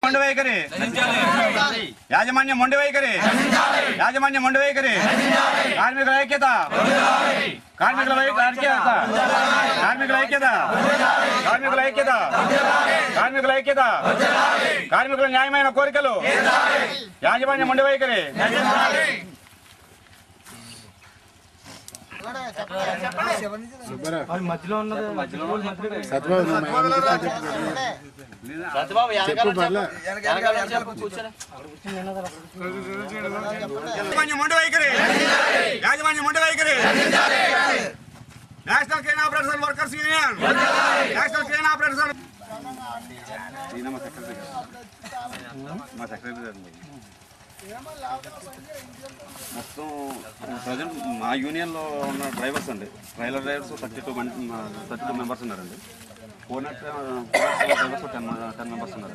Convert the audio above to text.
మొండి వైఖరి యాజమాన్యం మొండి వైఖరి యాజమాన్యం మొండి వైఖరి కార్మికుల ఐక్యత కార్మికుల వై- ఐక్యత కార్మికుల ఐక్యత కార్మికుల ఐక్యత కార్మికుల ఐక్యత కార్మికుల న్యాయమైన కోరికలు యాజమాన్యం మొండి వైఖరి యాజమాన్యం మొండి వైఖరి యాజమాన్యం మొండి వైఖరి national clean operation workers union national clean operation మా సెక్రటరీ గారు మొత్తం ప్రజెంట్ మా యూనియన్లో ఉన్న డ్రైవర్స్ అండి trailer drivers thirty two thirty two members ఉన్నారండి four not drivers ten ten members ఉన్నారు